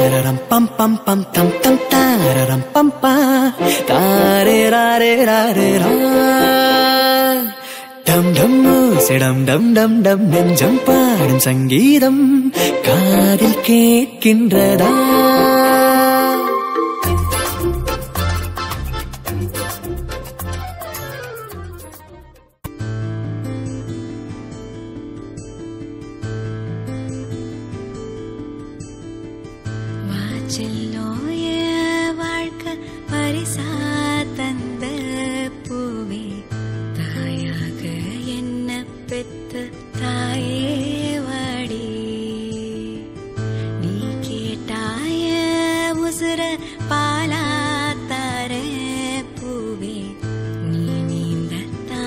ரரம் பம் பம் பம் தம் தம் தாரரம் பம் பா தாரே ராரே ராரே ரா டம் டம் சிடம் டம் டம் டம் நெஞ்சம் பாடும் சங்கீதம் காதில் கேட்கின்றதா வாச்செல்லோ வாழ்க்கை பரிசா தந்த பூவே தாயாக என்ன பெத்த தாயே வாடி நீ கேட்டாய உசுர பாலா தார பூவே நீ நீந்தத்தா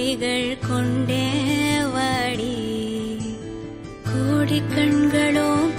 கைகள் கொண்டே வாடி கோடி கண்களோ